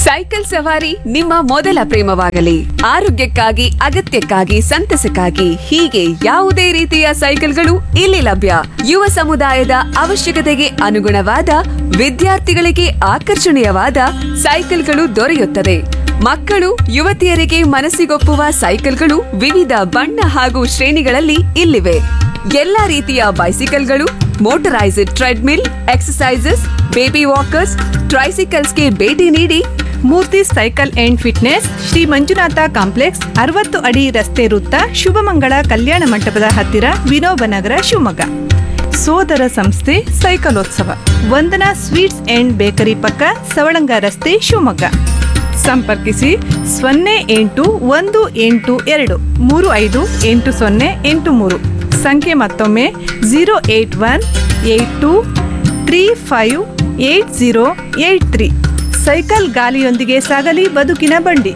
cycle ಸವಾರಿ ನಿಮ್ಮ ಮೊದಲ ಪ್ರೇಮವಾಗಲಿ ಆರೋಗ್ಯಕ್ಕಾಗಿ ಅಗತ್ಯಕ್ಕಾಗಿ ಸಂತಸಕ್ಕಾಗಿ ಹೀಗೆ ಯಾವುದೇ ರೀತಿಯ ಸೈಕಲ್ಗಳು ಇಲ್ಲಿ ಲಭ್ಯ ಯುವ ಸಮುದಾಯದ ಅವಶ್ಯಕತೆಗೆ ಅನುಗುಣವಾದ ವಿದ್ಯಾರ್ಥಿಗಳಿಗೆ ಆಕರ್ಷಣೀಯವಾದ ಸೈಕಲ್ಗಳು ದೊರೆಯುತ್ತದೆ ಮಕ್ಕಳು ಯುವತಿಯರಿಗೆ ಮನಸ್ಸಿಗೊಪ್ಪುವ ಸೈಕಲ್ಗಳು ವಿವಿಧ ಬಣ್ಣ ಹಾಗೂ ಶ್ರೇಣಿಗಳಲ್ಲಿ ಇಲ್ಲಿವೆ ಎಲ್ಲಾ ರೀತಿಯ ಬೈಸಿಕಲ್ಗಳು motorised treadmill exercises baby walkers ಟ್ರೈಸಿಕಲ್ಸ್ಗೆ ಭೇಟಿ ನೀಡಿ Murthy cycle and fitness Shri Manjunatha complex ಅರವತ್ತು ಅಡಿ ರಸ್ತೆ ವೃತ್ತ ಶುಭಮಂಗಳ ಕಲ್ಯಾಣ ಮಂಟಪದ ಹತ್ತಿರ ವಿನೋಬ ನಗರ ಶಿವಮೊಗ್ಗ ಸೋದರ ಸಂಸ್ಥೆ ಸೈಕಲೋತ್ಸವ ವಂದನಾ ಸ್ವೀಟ್ಸ್ ಅಂಡ್ ಬೇಕರಿ ಪಕ್ಕ ಸವಳಂಗ ರಸ್ತೆ ಶಿವಮೊಗ್ಗ ಸಂಪರ್ಕಿಸಿ ಸೊನ್ನೆ ಎಂಟು ಒಂದು ಎಂಟು ಎರಡು ಮೂರು ಐದು ಎಂಟು ಸೊನ್ನೆ ಎಂಟು ಮೂರು ಸಂಖ್ಯೆ ಮತ್ತೊಮ್ಮೆ zero eight one eight two three five eight zero eight three cycle ಗಾಲಿಯೊಂದಿಗೆ ಸಾಗಲಿ ಬದುಕಿನ ಬಂಡಿ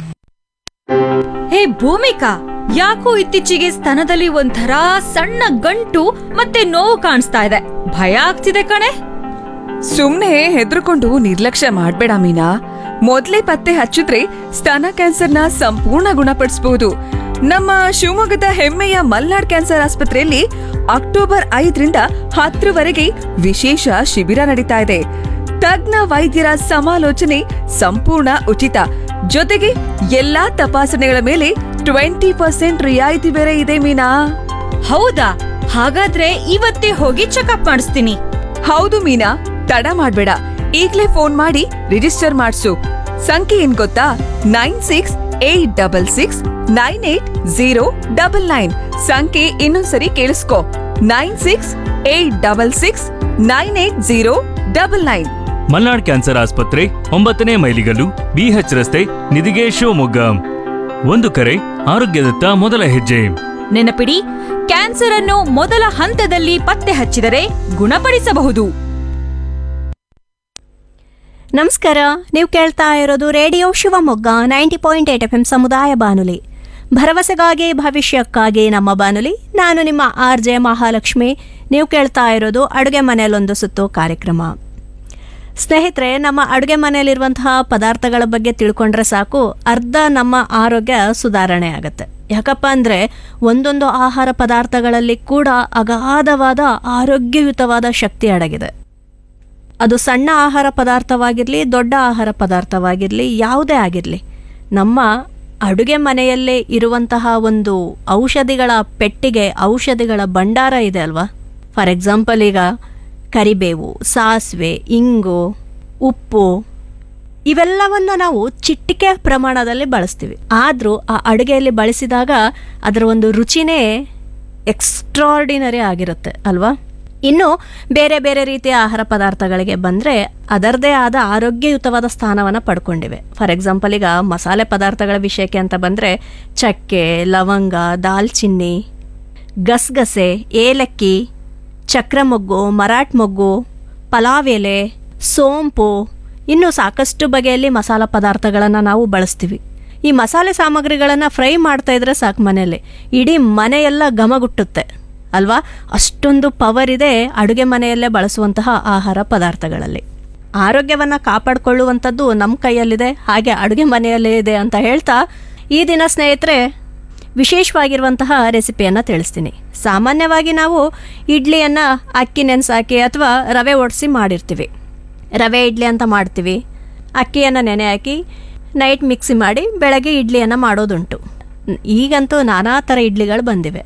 ಹೇ ಭೂಮಿಕಾ ಯಾಕೋ ಇತ್ತೀಚೆಗೆ ಸ್ತನದಲ್ಲಿ ಒಂಥರ ಸಣ್ಣ ಗಂಟು ಮತ್ತೆ ನೋವು ಕಾಣಿಸ್ತಾ ಇದೆ ಭಯ ಆಗ್ತಿದೆ ಕಣೆ ಸುಮ್ನೆ ಹೆದರ್ಕೊಂಡು ನಿರ್ಲಕ್ಷ್ಯ ಮಾಡ್ಬೇಡ ಮೀನಾ ಮೊದ್ಲೇ ಪತ್ತೆ ಹಚ್ಚಿದ್ರೆ ಸ್ತನ ಕ್ಯಾನ್ಸರ್ನ ಸಂಪೂರ್ಣ ಗುಣಪಡಿಸಬಹುದು ನಮ್ಮ ಶಿವಮೊಗ್ಗದ ಹೆಮ್ಮೆಯ ಮಲ್ನಾಡ್ ಕ್ಯಾನ್ಸರ್ ಆಸ್ಪತ್ರೆಯಲ್ಲಿ ಅಕ್ಟೋಬರ್ ಐದರಿಂದ ಹತ್ತರವರೆಗೆ ವಿಶೇಷ ಶಿಬಿರ ನಡೀತಾ ಇದೆ ತಜ್ಞ ವೈದ್ಯರ ಸಮಾಲೋಚನೆ ಸಂಪೂರ್ಣ ಉಚಿತ ಜೊತೆಗೆ ಎಲ್ಲಾ ತಪಾಸಣೆಗಳ ಮೇಲೆ ಟ್ವೆಂಟಿ ಪರ್ಸೆಂಟ್ ರಿಯಾಯಿತಿ ಬೇರೆ ಇದೆ ಮೀನಾ ಹೌದಾ ಹಾಗಾದ್ರೆ ಇವತ್ತೇ ಹೋಗಿ ಚೆಕಪ್ ಮಾಡಿಸ್ತೀನಿ ಹೌದು ಮೀನಾ ತಡ ಮಾಡ್ಬೇಡ ಈಗ್ಲೇ ಫೋನ್ ಮಾಡಿ ರಿಜಿಸ್ಟರ್ ಮಾಡ್ಸು ಸಂಖ್ಯೆ ಏನ್ ಗೊತ್ತಾ nine six eight double six nine eight zero double nine ಸಂಖ್ಯೆ ಇನ್ನೊಂದ್ಸರಿ ಕೇಳಿಸ್ಕೊ nine six eight double six nine eight zero double nine Malnad cancer ಆಸ್ಪತ್ರೆ ಒಂಬತ್ತನೇ ಮೈಲಿಗಲ್ಲು ಬಿಎಚ್ ರಸ್ತೆ ನಿಧಿಗೆ ಶಿವಮೊಗ್ಗ ಒಂದು ಕರೆ ಆರೋಗ್ಯದತ್ತ ಮೊದಲ ಹೆಜ್ಜೆ ನೆನಪಿಡಿ ಕ್ಯಾನ್ಸರ್ ಅನ್ನು ಮೊದಲ ಹಂತದಲ್ಲಿ ಪತ್ತೆ ಹಚ್ಚಿದರೆ ಗುಣಪಡಿಸಬಹುದು ನಮಸ್ಕಾರ ನೀವು ಕೇಳ್ತಾ ಇರೋದು radio Shivamogga ninety point eight F M ಸಮುದಾಯ ಬಾನುಲಿ ಭರವಸೆಗಾಗಿ ಭವಿಷ್ಯಕ್ಕಾಗಿ ನಮ್ಮ ಬಾನುಲಿ ನಾನು ನಿಮ್ಮ ಆರ್ ಜೆ ಮಹಾಲಕ್ಷ್ಮಿ ನೀವು ಕೇಳ್ತಾ ಇರೋದು ಅಡುಗೆ ಮನೆಯಲ್ಲೊಂದು ಸುತ್ತು ಕಾರ್ಯಕ್ರಮ ಸ್ನೇಹಿತರೆ ನಮ್ಮ ಅಡುಗೆ ಮನೆಯಲ್ಲಿರುವಂತಹ ಪದಾರ್ಥಗಳ ಬಗ್ಗೆ ತಿಳ್ಕೊಂಡ್ರೆ ಸಾಕು ಅರ್ಧ ನಮ್ಮ ಆರೋಗ್ಯ ಸುಧಾರಣೆ ಆಗುತ್ತೆ ಯಾಕಪ್ಪ ಅಂದರೆ ಒಂದೊಂದು ಆಹಾರ ಪದಾರ್ಥಗಳಲ್ಲಿ ಕೂಡ ಅಗಾಧವಾದ ಆರೋಗ್ಯಯುತವಾದ ಶಕ್ತಿ ಅಡಗಿದೆ ಅದು ಸಣ್ಣ ಆಹಾರ ಪದಾರ್ಥವಾಗಿರಲಿ ದೊಡ್ಡ ಆಹಾರ ಪದಾರ್ಥವಾಗಿರಲಿ ಯಾವುದೇ ಆಗಿರಲಿ ನಮ್ಮ ಅಡುಗೆ ಮನೆಯಲ್ಲೇ ಇರುವಂತಹ ಒಂದು ಔಷಧಿಗಳ ಪೆಟ್ಟಿಗೆ ಔಷಧಿಗಳ ಭಂಡಾರ ಇದೆ ಅಲ್ವಾ ಫಾರ್ ಎಕ್ಸಾಂಪಲ್ ಈಗ ಕರಿಬೇವು ಸಾಸಿವೆ ಇಂಗು ಉಪ್ಪು ಇವೆಲ್ಲವನ್ನು ನಾವು ಚಿಟಿಕೆ ಪ್ರಮಾಣದಲ್ಲಿ ಬಳಸ್ತೀವಿ ಆದರೂ ಆ ಅಡುಗೆಯಲ್ಲಿ ಬಳಸಿದಾಗ ಅದರ ಒಂದು ರುಚಿನೇ ಎಕ್ಸ್ಟ್ರಾರ್ಡಿನರಿ ಆಗಿರುತ್ತೆ ಅಲ್ವಾ ಇನ್ನು ಬೇರೆ ಬೇರೆ ರೀತಿಯ ಆಹಾರ ಪದಾರ್ಥಗಳಿಗೆ ಬಂದರೆ ಅದರದೇ ಆದ ಆರೋಗ್ಯಯುತವಾದ ಸ್ಥಾನವನ್ನು ಪಡ್ಕೊಂಡಿವೆ ಫಾರ್ ಎಕ್ಸಾಂಪಲ್ ಈಗ ಮಸಾಲೆ ಪದಾರ್ಥಗಳ ವಿಷಯಕ್ಕೆ ಅಂತ ಬಂದರೆ ಚಕ್ಕೆ ಲವಂಗ ದಾಲ್ಚಿನ್ನಿ ಗಸಗಸೆ ಏಲಕ್ಕಿ ಚಕ್ರಮೊಗ್ಗು ಮರಾಠ್ ಮೊಗ್ಗು ಪಲಾವ್ ಎಲೆ ಸೋಂಪು ಇನ್ನು ಸಾಕಷ್ಟು ಬಗೆಯಲ್ಲಿ ಮಸಾಲ ಪದಾರ್ಥಗಳನ್ನು ನಾವು ಬಳಸ್ತೀವಿ ಈ ಮಸಾಲೆ ಸಾಮಗ್ರಿಗಳನ್ನು ಫ್ರೈ ಮಾಡ್ತಾ ಇದ್ರೆ ಸಾಕು ಮನೆಯಲ್ಲಿ ಇಡೀ ಮನೆಯೆಲ್ಲ ಘಮಗುಟ್ಟುತ್ತೆ ಅಲ್ವಾ ಅಷ್ಟೊಂದು ಪವರ್ ಇದೆ ಅಡುಗೆ ಮನೆಯಲ್ಲೇ ಬಳಸುವಂತಹ ಆಹಾರ ಪದಾರ್ಥಗಳಲ್ಲಿ ಆರೋಗ್ಯವನ್ನು ಕಾಪಾಡಿಕೊಳ್ಳುವಂಥದ್ದು ನಮ್ಮ ಕೈಯಲ್ಲಿದೆ ಹಾಗೆ ಅಡುಗೆ ಮನೆಯಲ್ಲೇ ಇದೆ ಅಂತ ಹೇಳ್ತಾ ಈ ದಿನ ಸ್ನೇಹಿತರೆ ವಿಶೇಷವಾಗಿರುವಂತಹ ರೆಸಿಪಿಯನ್ನು ತಿಳಿಸ್ತೀನಿ ಸಾಮಾನ್ಯವಾಗಿ ನಾವು ಇಡ್ಲಿಯನ್ನು ಅಕ್ಕಿ ನೆನೆಸಾಕಿ ಅಥವಾ ರವೆ ಒಡಿಸಿ ಮಾಡಿರ್ತೀವಿ ರವೆ ಇಡ್ಲಿ ಅಂತ ಮಾಡ್ತೀವಿ ಅಕ್ಕಿಯನ್ನು ನೆನೆ ಹಾಕಿ ನೈಟ್ ಮಿಕ್ಸಿ ಮಾಡಿ ಬೆಳಗ್ಗೆ ಇಡ್ಲಿಯನ್ನು ಮಾಡೋದುಂಟು ಈಗಂತೂ ನಾನಾ ಥರ ಇಡ್ಲಿಗಳು ಬಂದಿವೆ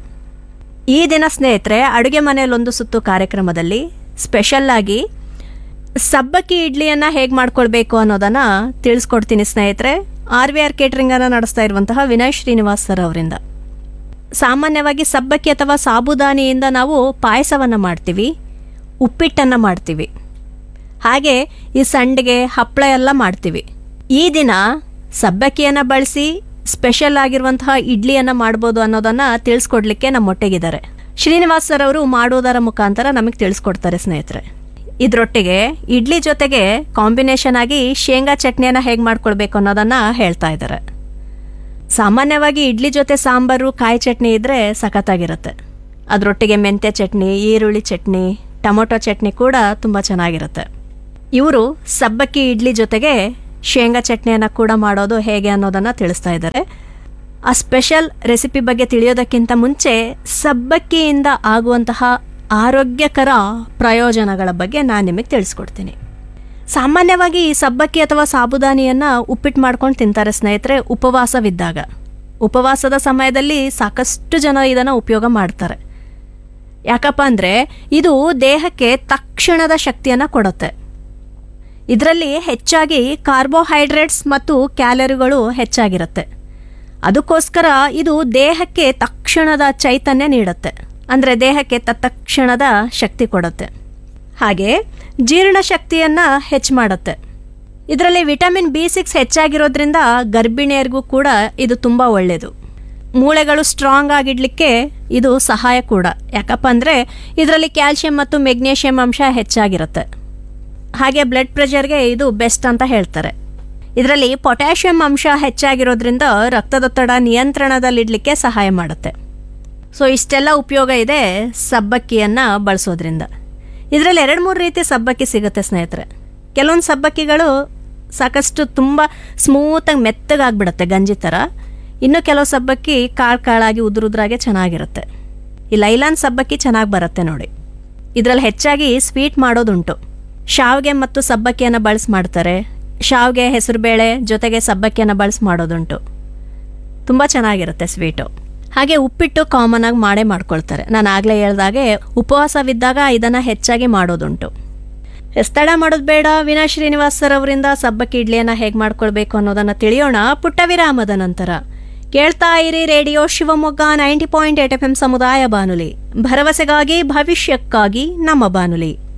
ಈ ದಿನ ಸ್ನೇಹಿತರೆ ಅಡುಗೆ ಮನೆಯಲ್ಲೊಂದು ಸುತ್ತು ಕಾರ್ಯಕ್ರಮದಲ್ಲಿ ಸ್ಪೆಷಲ್ಲಾಗಿ ಸಬ್ಬಕ್ಕಿ ಇಡ್ಲಿಯನ್ನು ಹೇಗೆ ಮಾಡ್ಕೊಳ್ಬೇಕು ಅನ್ನೋದನ್ನು ತಿಳಿಸ್ಕೊಡ್ತೀನಿ ಸ್ನೇಹಿತರೆ ಆರ್ ವಿ ಆರ್ ಕೇಟ್ರಿಂಗನ್ನು ನಡೆಸ್ತಾ ಇರುವಂತಹ ವಿನಯ್ ಶ್ರೀನಿವಾಸ್ ಸರ್ ಅವರಿಂದ ಸಾಮಾನ್ಯವಾಗಿ ಸಬ್ಬಕ್ಕಿ ಅಥವಾ ಸಾಬುದಾನಿಯಿಂದ ನಾವು ಪಾಯಸವನ್ನು ಮಾಡ್ತೀವಿ ಉಪ್ಪಿಟ್ಟನ್ನು ಮಾಡ್ತೀವಿ ಹಾಗೆ ಈ ಸಂಡಿಗೆ ಹಪ್ಪಳ ಎಲ್ಲ ಮಾಡ್ತೀವಿ ಈ ದಿನ ಸಬ್ಬಕ್ಕಿಯನ್ನು ಬಳಸಿ ಸ್ಪೆಷಲ್ ಆಗಿರುವಂತಹ ಇಡ್ಲಿಯನ್ನು ಮಾಡ್ಬೋದು ಅನ್ನೋದನ್ನು ತಿಳಿಸ್ಕೊಡ್ಲಿಕ್ಕೆ ನಮ್ಮೊಟ್ಟಿಗಿದ್ದಾರೆ ಶ್ರೀನಿವಾಸ್ ಸರ್ ಅವರು ಮಾಡೋದರ ಮುಖಾಂತರ ನಮಗೆ ತಿಳಿಸ್ಕೊಡ್ತಾರೆ ಸ್ನೇಹಿತರೆ ಇದರೊಟ್ಟಿಗೆ ಇಡ್ಲಿ ಜೊತೆಗೆ ಕಾಂಬಿನೇಷನ್ ಆಗಿ ಶೇಂಗಾ ಚಟ್ನಿಯನ್ನು ಹೇಗೆ ಮಾಡ್ಕೊಳ್ಬೇಕು ಅನ್ನೋದನ್ನು ಹೇಳ್ತಾ ಇದ್ದಾರೆ ಸಾಮಾನ್ಯವಾಗಿ ಇಡ್ಲಿ ಜೊತೆ ಸಾಂಬಾರು ಕಾಯಿ ಚಟ್ನಿ ಇದ್ದರೆ ಸಖತ್ತಾಗಿರುತ್ತೆ ಅದರೊಟ್ಟಿಗೆ ಮೆಂತ್ಯ ಚಟ್ನಿ ಈರುಳ್ಳಿ ಚಟ್ನಿ ಟೊಮೊಟೊ ಚಟ್ನಿ ಕೂಡ ತುಂಬ ಚೆನ್ನಾಗಿರುತ್ತೆ ಇವರು ಸಬ್ಬಕ್ಕಿ ಇಡ್ಲಿ ಜೊತೆಗೆ ಶೇಂಗಾ ಚಟ್ನಿಯನ್ನು ಕೂಡ ಮಾಡೋದು ಹೇಗೆ ಅನ್ನೋದನ್ನು ತಿಳಿಸ್ತಾ ಇದ್ದಾರೆ ಆ ಸ್ಪೆಷಲ್ ರೆಸಿಪಿ ಬಗ್ಗೆ ತಿಳಿಯೋದಕ್ಕಿಂತ ಮುಂಚೆ ಸಬ್ಬಕ್ಕಿಯಿಂದ ಆಗುವಂತಹ ಆರೋಗ್ಯಕರ ಪ್ರಯೋಜನಗಳ ಬಗ್ಗೆ ನಾನು ನಿಮಗೆ ತಿಳಿಸ್ಕೊಡ್ತೀನಿ ಸಾಮಾನ್ಯವಾಗಿ ಈ ಸಬ್ಬಕ್ಕಿ ಅಥವಾ ಸಾಬುದಾನಿಯನ್ನು ಉಪ್ಪಿಟ್ಟು ಮಾಡ್ಕೊಂಡು ತಿಂತಾರೆ ಸ್ನೇಹಿತರೆ ಉಪವಾಸವಿದ್ದಾಗ ಉಪವಾಸದ ಸಮಯದಲ್ಲಿ ಸಾಕಷ್ಟು ಜನ ಇದನ್ನು ಉಪಯೋಗ ಮಾಡ್ತಾರೆ ಯಾಕಪ್ಪ ಅಂದರೆ ಇದು ದೇಹಕ್ಕೆ ತಕ್ಷಣದ ಶಕ್ತಿಯನ್ನು ಕೊಡುತ್ತೆ ಇದರಲ್ಲಿ ಹೆಚ್ಚಾಗಿ ಕಾರ್ಬೋಹೈಡ್ರೇಟ್ಸ್ ಮತ್ತು ಕ್ಯಾಲರಿಗಳು ಹೆಚ್ಚಾಗಿರುತ್ತೆ ಅದಕ್ಕೋಸ್ಕರ ಇದು ದೇಹಕ್ಕೆ ತಕ್ಷಣದ ಚೈತನ್ಯ ನೀಡುತ್ತೆ ಅಂದರೆ ದೇಹಕ್ಕೆ ತತ್ಕ್ಷಣದ ಶಕ್ತಿ ಕೊಡುತ್ತೆ ಹಾಗೆ ಜೀರ್ಣಶಕ್ತಿಯನ್ನು ಹೆಚ್ಚು ಮಾಡುತ್ತೆ ಇದರಲ್ಲಿ ವಿಟಮಿನ್ ಬಿ ಸಿಕ್ಸ್ ಹೆಚ್ಚಾಗಿರೋದ್ರಿಂದ ಗರ್ಭಿಣಿಯರಿಗೂ ಕೂಡ ಇದು ತುಂಬ ಒಳ್ಳೆಯದು ಮೂಳೆಗಳು ಸ್ಟ್ರಾಂಗ್ ಆಗಿಡ್ಲಿಕ್ಕೆ ಇದು ಸಹಾಯ ಕೂಡ ಯಾಕಪ್ಪ ಅಂದರೆ ಇದರಲ್ಲಿ ಕ್ಯಾಲ್ಶಿಯಂ ಮತ್ತು ಮೆಗ್ನೀಷಿಯಂ ಅಂಶ ಹೆಚ್ಚಾಗಿರುತ್ತೆ ಹಾಗೆ ಬ್ಲಡ್ ಪ್ರೆಷರ್ಗೆ ಇದು ಬೆಸ್ಟ್ ಅಂತ ಹೇಳ್ತಾರೆ ಇದರಲ್ಲಿ ಪೊಟ್ಯಾಷಿಯಂ ಅಂಶ ಹೆಚ್ಚಾಗಿರೋದ್ರಿಂದ ರಕ್ತದೊತ್ತಡ ನಿಯಂತ್ರಣದಲ್ಲಿಡಲಿಕ್ಕೆ ಸಹಾಯ ಮಾಡುತ್ತೆ ಸೊ ಇಷ್ಟೆಲ್ಲ ಉಪಯೋಗ ಇದೆ ಸಬ್ಬಕ್ಕಿಯನ್ನು ಬಳಸೋದ್ರಿಂದ ಇದರಲ್ಲಿ ಎರಡು ಮೂರು ರೀತಿ ಸಬ್ಬಕ್ಕಿ ಸಿಗುತ್ತೆ ಸ್ನೇಹಿತರೆ ಕೆಲವೊಂದು ಸಬ್ಬಕ್ಕಿಗಳು ಸಾಕಷ್ಟು ತುಂಬ ಸ್ಮೂತಾಗಿ ಮೆತ್ತಗಾಗ್ಬಿಡುತ್ತೆ ಗಂಜಿ ಥರ ಇನ್ನು ಕೆಲವು ಸಬ್ಬಕ್ಕಿ ಕಾಳು ಕಾಳಾಗಿ ಉದುರುದ್ರಾಗೆ ಚೆನ್ನಾಗಿರುತ್ತೆ ಈ ಲೈಲಾನ್ ಸಬ್ಬಕ್ಕಿ ಚೆನ್ನಾಗಿ ಬರುತ್ತೆ ನೋಡಿ ಇದರಲ್ಲಿ ಹೆಚ್ಚಾಗಿ ಸ್ವೀಟ್ ಮಾಡೋದುಂಟು ಶಾವಿಗೆ ಮತ್ತು ಸಬ್ಬಕ್ಕಿಯನ್ನು ಬಳಸಿ ಮಾಡ್ತಾರೆ ಶಾವಿಗೆ ಹೆಸರುಬೇಳೆ ಜೊತೆಗೆ ಸಬ್ಬಕ್ಕಿಯನ್ನು ಬಳಸಿ ಮಾಡೋದುಂಟು ತುಂಬ ಚೆನ್ನಾಗಿರುತ್ತೆ ಸ್ವೀಟು ಹಾಗೆ ಉಪ್ಪಿಟ್ಟು ಕಾಮನ್ ಆಗಿ ಮಾಡೇ ಮಾಡ್ಕೊಳ್ತಾರೆ ನಾನು ಆಗಲೇ ಹೇಳ್ದಾಗೆ ಉಪವಾಸವಿದ್ದಾಗ ಇದನ್ನು ಹೆಚ್ಚಾಗಿ ಮಾಡೋದುಂಟು ಎಸ್ತಡ ಮಾಡೋದು ಬೇಡ ವಿನಾ ಶ್ರೀನಿವಾಸ್ ಸರ್ ಅವರಿಂದ ಸಬ್ಬಕ್ಕಿ ಇಡ್ಲಿಯನ್ನು ಹೇಗೆ ಮಾಡ್ಕೊಳ್ಬೇಕು ಅನ್ನೋದನ್ನು ತಿಳಿಯೋಣ ಪುಟ್ಟ ವಿರಾಮದ ನಂತರ ಕೇಳ್ತಾ ಇರಿ radio Shivamogga ninety point eight F M ಸಮುದಾಯ ಬಾನುಲಿ ಭರವಸೆಗಾಗಿ ಭವಿಷ್ಯಕ್ಕಾಗಿ ನಮ್ಮ ಬಾನುಲಿ